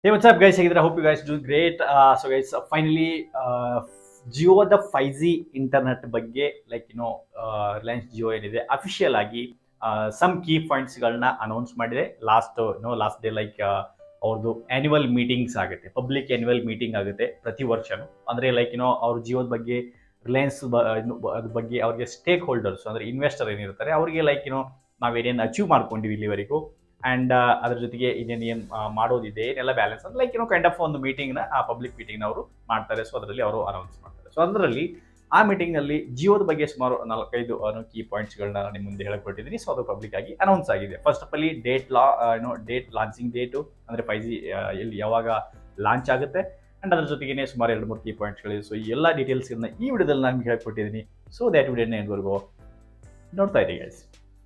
Hey, what's up, guys? ಹೇಗಿದ್ರೆ hope you guys do great so guys finally ಜಿಯೋದ five G internet ಬಗ್ಗೆ like you know Reliance Jio ಏನಿದೆ official ಆಗಿ some key ಪಾಯಿಂಟ್ಸ್ಗಳನ್ನ announce ಮಾಡಿದೆ last no last day like ಅವ್ರದ್ದು annual meetings ಆಗುತ್ತೆ public annual meeting ಆಗುತ್ತೆ ಪ್ರತಿ ವರ್ಷನೂ ಅಂದರೆ ಲೈಕ್ ಯುನೋ ಅವ್ರ ಜಿಯೋದ ಬಗ್ಗೆ ರಿಲಯನ್ಸ್ ಅದ್ರ ಬಗ್ಗೆ ಅವ್ರಿಗೆ ಸ್ಟೇಕ್ ಹೋಲ್ಡರ್ಸ್ ಅಂದರೆ ಇನ್ವೆಸ್ಟರ್ ಏನಿರ್ತಾರೆ ಅವರಿಗೆ ಲೈಕ್ ಯುನೋ ನಾವೇನೇನು ಅಚೀವ್ ಮಾಡ್ಕೊಂಡಿವಿ ಇಲ್ಲಿವರೆಗೂ ಆ್ಯಂಡ್ ಅದ್ರ ಜೊತೆಗೆ ಇನ್ನೇನು ಏನು ಮಾಡೋದಿದೆ ಏನೆಲ್ಲ ಬ್ಯಾಲೆನ್ಸ್ ಅಂತ ಲೈಕ್ ಏನೋ ಕೈಂಡ್ ಆಫ್ ಒಂದು ಮೀಟಿಂಗ್ನ ಆ ಪಬ್ಲಿಕ್ ಮೀಟಿಂಗ್ನ ಅವರು ಮಾಡ್ತಾರೆ ಸೊ ಅದರಲ್ಲಿ ಅವರು ಅನೌನ್ಸ್ ಮಾಡ್ತಾರೆ ಸೊ ಅದರಲ್ಲಿ ಆ ಮೀಟಿಂಗ್ನಲ್ಲಿ ಜಿಯೋದ ಬಗ್ಗೆ ಸುಮಾರು ನಾಲ್ಕೈದು ಕೀ ಪಾಯಿಂಟ್ಸ್ಗಳನ್ನ ನಿಮ್ಮ ಮುಂದೆ ಹೇಳ್ಕೊಟ್ಟಿದ್ದೀನಿ ಸೊ ಅದು ಪಬ್ಲಿಕ್ ಆಗಿ ಅನೌನ್ಸ್ ಆಗಿದೆ ಫಸ್ಟ್ ಆಫ್ ಅಲ್ಲಿ ಡೇಟ್ ಲಾ ಏನೋ ಡೇಟ್ ಲಾಂಚಿಂಗ್ ಡೇಟು ಅಂದರೆ ಫೈವ್ ಜಿ ಎಲ್ಲಿ ಯಾವಾಗ ಲಾಂಚ್ ಆಗುತ್ತೆ ಆ್ಯಂಡ್ ಅದ್ರ ಜೊತೆಗೇನೆ ಸುಮಾರು ಎರಡು ಮೂರು ಕೀ ಪಾಯಿಂಟ್ಸ್ಗಳಿದೆ ಸೊ ಈ ಎಲ್ಲ ಡೀಟೇಲ್ಸ್ಗಳನ್ನ ಈ ವಿಡಿಯೋದಲ್ಲಿ ನಾನು ಹೇಳ್ಕೊಟ್ಟಿದ್ದೀನಿ ಸೊ ದ್ಯಾಟ್ ವಿಡಿಯೋನ ಎಂದವರೆಗೂ ನೋಡ್ತಾ ಇರಿ ಗೈಸ್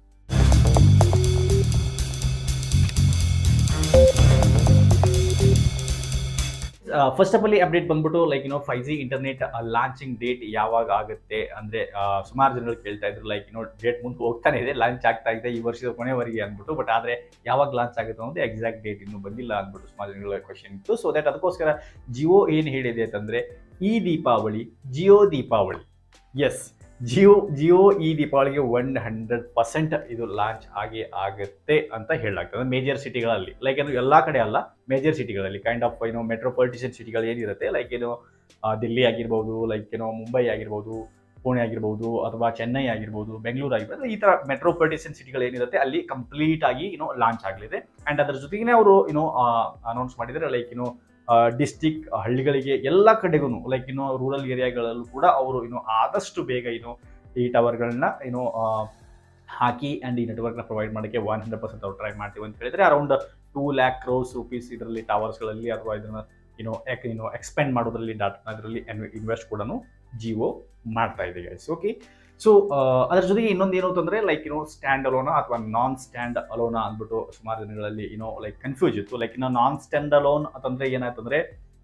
ಫಸ್ಟ್ ಆಫ್ ಅಲ್ಲಿ ಅಪ್ಡೇಟ್ ಬಂದ್ಬಿಟ್ಟು ಲೈಕ್ ಏನೋ five G internet launching date ಯಾವಾಗ ಆಗುತ್ತೆ ಅಂದ್ರೆ ಸುಮಾರು ಜನಗಳು ಕೇಳ್ತಾ ಇದ್ರು ಲೈಕ್ ಏನೋ ಡೇಟ್ ಮುಂದೆ ಹೋಗ್ತಾನೆ ಇದೆ ಲಾಂಚ್ ಆಗ್ತಾ ಇದೆ ಈ ವರ್ಷದ ಕೊನೆವರೆಗೆ ಅಂದ್ಬಿಟ್ಟು ಬಟ್ ಆದ್ರೆ ಯಾವಾಗ ಲಾಂಚ್ ಆಗುತ್ತೆ ಅನ್ನೋದು ಎಕ್ಸಾಕ್ಟ್ ಡೇಟ್ ಇನ್ನೂ ಬಂದಿಲ್ಲ ಅಂದ್ಬಿಟ್ಟು ಸುಮಾರು ಜನಗಳ ಕ್ವಶನ್ ಇತ್ತು ಸೊ ದಟ್ ಅದಕ್ಕೋಸ್ಕರ ಜಿಯೋ ಏನು ಹೇಳಿದೆ ಅಂತಂದ್ರೆ ಈ ದೀಪಾವಳಿ ಜಿಯೋ ದೀಪಾವಳಿ ಎಸ್ ಜಿಯೋ ಜಿಯೋ ಈ ದೀಪಾವಳಿಗೆ ಒನ್ ಹಂಡ್ರೆಡ್ ಪರ್ಸೆಂಟ್ ಇದು ಲಾಂಚ್ ಆಗಿ ಆಗುತ್ತೆ ಅಂತ ಹೇಳಲಾಗ್ತದೆ ಮೇಜರ್ ಸಿಟಿಗಳಲ್ಲಿ ಲೈಕ್ ಏನು ಎಲ್ಲ ಕಡೆ ಅಲ್ಲ ಮೇಜರ್ ಸಿಟಿಗಳಲ್ಲಿ ಕೈಂಡ್ ಆಫ್ ಏನೋ ಮೆಟ್ರೋಪಾಲಿಟಿಷನ್ ಸಿಟಿಗಳು ಏನಿರುತ್ತೆ ಲೈಕ್ ಏನು ದಿಲ್ಲಿ ಆಗಿರ್ಬೋದು ಲೈಕ್ ಏನೋ ಮುಂಬೈ ಆಗಿರ್ಬೋದು ಪುಣೆ ಆಗಿರ್ಬೋದು ಅಥವಾ ಚೆನ್ನೈ ಆಗಿರ್ಬೋದು ಬೆಂಗಳೂರು ಆಗಿರ್ಬೋದು ಈ ಥರ ಮೆಟ್ರೋಪಾಲಿಟಿಷನ್ ಸಿಟಿಗಳು ಏನಿರುತ್ತೆ ಅಲ್ಲಿ ಕಂಪ್ಲೀಟ್ ಆಗಿ ಏನೋ ಲಾಂಚ್ ಆಗಲಿದೆ ಆ್ಯಂಡ್ ಅದ್ರ ಜೊತೆಗೆ ಅವರು ಏನೋ ಅನೌನ್ಸ್ ಮಾಡಿದರೆ ಲೈಕ್ ಏನೋ ಡಿಸ್ಟಿಕ್ ಹಳ್ಳಿಗಳಿಗೆ ಎಲ್ಲ ಕಡೆಗೂ ಲೈಕ್ ಇನ್ನು ರೂರಲ್ ಏರಿಯಾಗಳಲ್ಲೂ ಕೂಡ ಅವರು ಇನ್ನು ಆದಷ್ಟು ಬೇಗ ಏನು ಈ ಟವರ್ಗಳನ್ನ ಏನು ಹಾಕಿ ಆ್ಯಂಡ್ ಈ ನೆಟ್ವರ್ಕ್ನ ಪ್ರೊವೈಡ್ ಮಾಡೋಕ್ಕೆ ಒನ್ ಹಂಡ್ರೆಡ್ ಪರ್ಸೆಂಟ್ ಅವ್ರು ಟ್ರೈ ಮಾಡ್ತೀವಿ ಅಂತ ಹೇಳಿದ್ರೆ around two lakh crore rupees ಇದರಲ್ಲಿ ಟವರ್ಸ್ಗಳಲ್ಲಿ ಅಥವಾ ಇದನ್ನು ಏನೋ ಯಾಕೆ ಏನು ಎಕ್ಸ್ಪೆಂಡ್ ಮಾಡೋದ್ರಲ್ಲಿ ಡಾಟಾ ಇದರಲ್ಲಿ ಇನ್ವೆಸ್ಟ್ ಕೂಡ ಜಿಯೋ ಮಾಡ್ತಾ ಇದೆ ಗೈಸ್ ಓಕೆ ಸೊ ಅದ್ರ ಜೊತೆಗೆ ಇನ್ನೊಂದು ಏನು ಅಂತಂದ್ರೆ ಲೈಕ್ ಏನೋ ಸ್ಟ್ಯಾಂಡ್ ಅಲೋನ ಅಥವಾ ನಾನ್ ಸ್ಟ್ಯಾಂಡ್ ಅಲೋನ ಅಂದ್ಬಿಟ್ಟು ಸುಮಾರು ದಿನಗಳಲ್ಲಿ ಏನೋ ಲೈಕ್ ಕನ್ಫ್ಯೂಸ್ ಇತ್ತು ಲೈಕ್ ಇನ್ನು ನಾನ್ ಸ್ಟ್ಯಾಂಡ್ ಅಲೋನ್ ಅಂತಂದ್ರೆ ಏನಾಯ್ತಂದ್ರೆ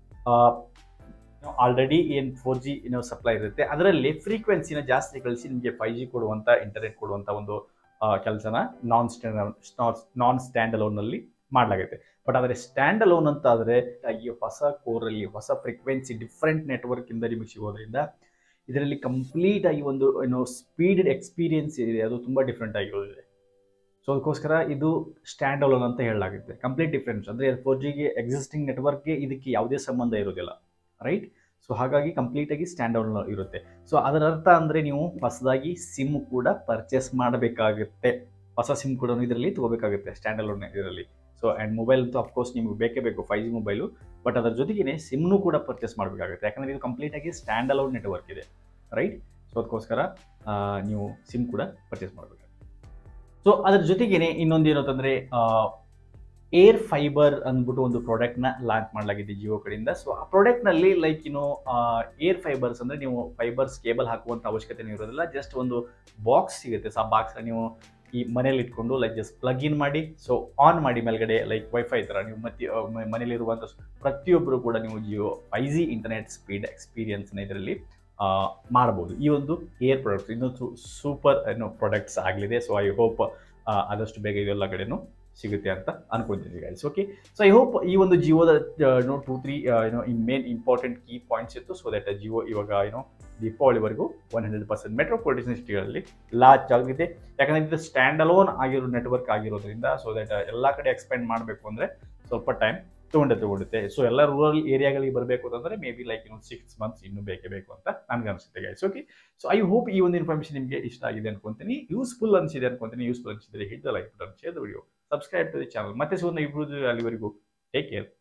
ಆಲ್ರೆಡಿ ಏನು ಫೋರ್ ಜಿ ಏನೋ ಸಪ್ಲೈ ಇರುತ್ತೆ ಅದರಲ್ಲಿ ಫ್ರೀಕ್ವೆನ್ಸಿನ ಜಾಸ್ತಿ ಕಳಿಸಿ ನಿಮಗೆ ಫೈವ್ ಜಿ ಕೊಡುವಂಥ ಇಂಟರ್ನೆಟ್ ಕೊಡುವಂಥ ಒಂದು ಕೆಲಸನ ನಾನ್ ಸ್ಟ್ಯಾಂಡ್ ನಾನ್ ಸ್ಟ್ಯಾಂಡ್ ಅಲೋನಲ್ಲಿ ಮಾಡಲಾಗುತ್ತೆ ಬಟ್ ಆದರೆ ಸ್ಟ್ಯಾಂಡ್ ಅಲೋನ್ ಅಂತ ಆದರೆ ಈ ಹೊಸ ಕೋರಲ್ಲಿ ಹೊಸ ಫ್ರೀಕ್ವೆನ್ಸಿ ಡಿಫ್ರೆಂಟ್ ನೆಟ್ವರ್ಕಿಂದ ನಿಮಗೆ ಸಿಗೋದ್ರಿಂದ ಇದರಲ್ಲಿ ಕಂಪ್ಲೀಟ್ ಆಗಿ ಒಂದು ಏನು ಸ್ಪೀಡ್ ಎಕ್ಸ್ಪೀರಿಯನ್ಸ್ ಇದೆ ಅದು ತುಂಬ ಡಿಫ್ರೆಂಟ್ ಆಗಿರೋದಿದೆ ಸೊ ಅದಕ್ಕೋಸ್ಕರ ಇದು ಸ್ಟ್ಯಾಂಡ್ ಅಲೋನ್ ಅಂತ ಹೇಳಲಾಗುತ್ತೆ ಕಂಪ್ಲೀಟ್ ಡಿಫ್ರೆನ್ಸ್ ಅಂದರೆ ಫೋರ್ ಜಿಗೆ ಎಕ್ಸಿಸ್ಟಿಂಗ್ ನೆಟ್ವರ್ಕ್ಗೆ ಇದಕ್ಕೆ ಯಾವುದೇ ಸಂಬಂಧ ಇರೋದಿಲ್ಲ ರೈಟ್ ಸೊ ಹಾಗಾಗಿ ಕಂಪ್ಲೀಟಾಗಿ ಸ್ಟ್ಯಾಂಡ್ ಅಲೋನ್ ಇರುತ್ತೆ ಸೊ ಅದರ ಅರ್ಥ ಅಂದರೆ ನೀವು ಹೊಸದಾಗಿ ಸಿಮ್ ಕೂಡ ಪರ್ಚೇಸ್ ಮಾಡಬೇಕಾಗುತ್ತೆ ಹೊಸ ಸಿಮ್ ಕೂಡ ಇದರಲ್ಲಿ ತಗೋಬೇಕಾಗುತ್ತೆ ಸ್ಟ್ಯಾಂಡ್ ಅಲೋನ್ ಇದರಲ್ಲಿ ಸೊ ಆ್ಯಂಡ್ ಮೊಬೈಲ್ ಅಂತೂ ಅಫ್ಕೋರ್ಸ್ ನಿಮಗೆ ಬೇಕೇ ಬೇಕು ಫೈವ್ ಜಿ ಮೊಬೈಲು ಬಟ್ ಅದರ ಜೊತೆಗೇ ಸಿಮ್ನು ಕೂಡ ಪರ್ಚೇಸ್ ಮಾಡಬೇಕಾಗುತ್ತೆ ಯಾಕಂದರೆ ಇದು ಕಂಪ್ಲೀಟಾಗಿ ಸ್ಟ್ಯಾಂಡ್ ಅಲೋನ್ ನೆಟ್ವರ್ಕ್ ಇದೆ ರೈಟ್ ಸೊ ಅದಕ್ಕೋಸ್ಕರ ನೀವು ಸಿಮ್ ಕೂಡ ಪರ್ಚೇಸ್ ಮಾಡಬೇಕಾಗುತ್ತೆ ಸೊ ಅದ್ರ ಜೊತೆಗೇನೆ ಇನ್ನೊಂದು ಏನಂತಂದರೆ ಏರ್ ಫೈಬರ್ ಅಂದ್ಬಿಟ್ಟು ಒಂದು ಪ್ರಾಡಕ್ಟ್ನ ಲಾಂಚ್ ಮಾಡಲಾಗಿದೆ ಜಿಯೋ ಕಡೆಯಿಂದ ಸೊ ಆ ಪ್ರಾಡಕ್ಟ್ನಲ್ಲಿ ಲೈಕ್ ಏನು ಏರ್ ಫೈಬರ್ಸ್ ಅಂದರೆ ನೀವು ಫೈಬರ್ಸ್ ಕೇಬಲ್ ಹಾಕುವಂಥ ಅವಶ್ಯಕತೆ ಇರೋದಿಲ್ಲ ಜಸ್ಟ್ ಒಂದು ಬಾಕ್ಸ್ ಸಿಗುತ್ತೆ ಸೊ ಆ ಬಾಕ್ಸ್ನ ನೀವು ಈ ಮನೇಲಿ ಇಟ್ಕೊಂಡು ಲೈಕ್ ಜಸ್ಟ್ ಪ್ಲಗ್ ಇನ್ ಮಾಡಿ ಸೊ ಆನ್ ಮಾಡಿ ಮೇಲ್ಗಡೆ ಲೈಕ್ ವೈಫೈ ಥರ ನೀವು ಮತ್ತೆ ಮನೇಲಿರುವಂಥ ಪ್ರತಿಯೊಬ್ಬರು ಕೂಡ ನೀವು Jio five G internet speed ಎಕ್ಸ್ಪೀರಿಯನ್ಸ್ನ ಇದರಲ್ಲಿ ಮಾಡ್ಬೋದು ಈ ಒಂದು ಏರ್ ಪ್ರಾಡಕ್ಟ್ಸ್ ಇನ್ನೊಂದು ಸೂಪರ್ ಏನೋ ಪ್ರಾಡಕ್ಟ್ಸ್ ಆಗಲಿದೆ ಸೊ ಐ ಹೋಪ್ ಆದಷ್ಟು ಬೇಗ ಇದೆಲ್ಲ ಕಡೆನೂ ಸಿಗುತ್ತೆ ಅಂತ ಅನ್ಕೊಂತೀನಿ guys okay so I hope ಈ ಒಂದು ಜಿಯೋದ ನೋ ಟೂ ತ್ರೀ ಏನೋ ಈ ಮೇನ್ ಇಂಪಾರ್ಟೆಂಟ್ ಕೀ ಪಾಯಿಂಟ್ಸ್ ಇತ್ತು ಸೊ ದಟ್ ಜಿಯೋ ಇವಾಗ ಏನೋ ದೀಪಾವಳಿವರೆಗೂ ಒನ್ ಹಂಡ್ರೆಡ್ ಪರ್ಸೆಂಟ್ ಮೆಟ್ರೋಪಾಲಿಟನ್ ಸಿಟಿಗಳಲ್ಲಿ ಲಾಂಚ್ ಆಗಿದೆ ಯಾಕಂದರೆ ಇದು ಸ್ಟ್ಯಾಂಡ್ ಅಲೋನ್ ಆಗಿರೋ ನೆಟ್ವರ್ಕ್ ಆಗಿರೋದ್ರಿಂದ ಸೊ ದಟ್ ಎಲ್ಲ ಕಡೆ ಎಕ್ಸ್ಪೆಂಡ್ ಮಾಡಬೇಕು ಅಂದರೆ ಸ್ವಲ್ಪ ಟೈಮ್ ತೊಗೊಂಡೆ ತೊಗೊಂಡುತ್ತೆ ಸೊ ಎಲ್ಲ ರೂರಲ್ ಏರಿಯಾಗಳಿಗೆ ಬರಬೇಕು ಅಂತಂದರೆ ಮೇ ಬಿ ಲೈಕ್ ಇನ್ನೊಂದು ಸಿಕ್ಸ್ ಮಂತ್ಸ್ ಇನ್ನೂ ಬೇಕೇ ಬೇಕು ಅಂತ ನನಗೆ ಅನಿಸುತ್ತೆ guys okay so I hope ಈ ಒಂದು ಇನ್ಫಾರ್ಮೇಷನ್ ನಿಮಗೆ ಇಷ್ಟ ಆಗಿದೆ ಅನ್ಕೊಂತೀನಿ ಯೂಸ್ಫುಲ್ ಅನಿಸಿದೆ ಅನ್ಕೊಂತೀನಿ ಯೂಸ್ಫುಲ್ ಅನಿಸಿದ್ರೆ hit like button share video subscribe to the channel ಮತ್ತೆ ಸಿಗೋಣ ಇಬ್ಬರು ಅಲ್ಲಿವರೆಗೂ ಟೇಕ್ ಕೇರ್